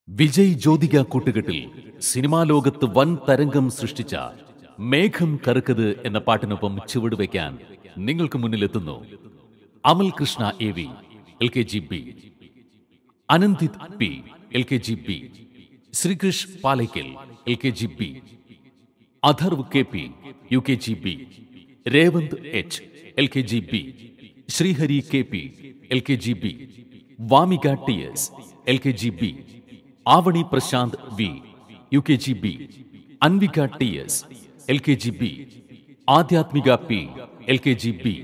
വിജയ് ജ്യോതിക കൂട്ടുകെട്ടിൽ സിനിമാ ലോകത്ത് വൻ തരംഗം സൃഷ്ടിച്ച മേഘം കറുക്കത് എന്ന പാട്ടിനൊപ്പം ചുവടുവെക്കാൻ നിങ്ങൾക്ക് മുന്നിലെത്തുന്നു Amal Krishna A V L K G B Ananthith P L K G B Sreekrish Palakkal L K G B Atharv K P U K G B Revanth H L K G B Sreehari K P L K G B Vamika T S L K G B Avani Prashanth V U K G B Anvika T S L K G B Adhyatmika P L K G B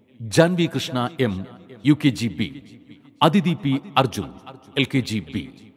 Janvi Krishna M U K G B Aditi P Arjun L K G B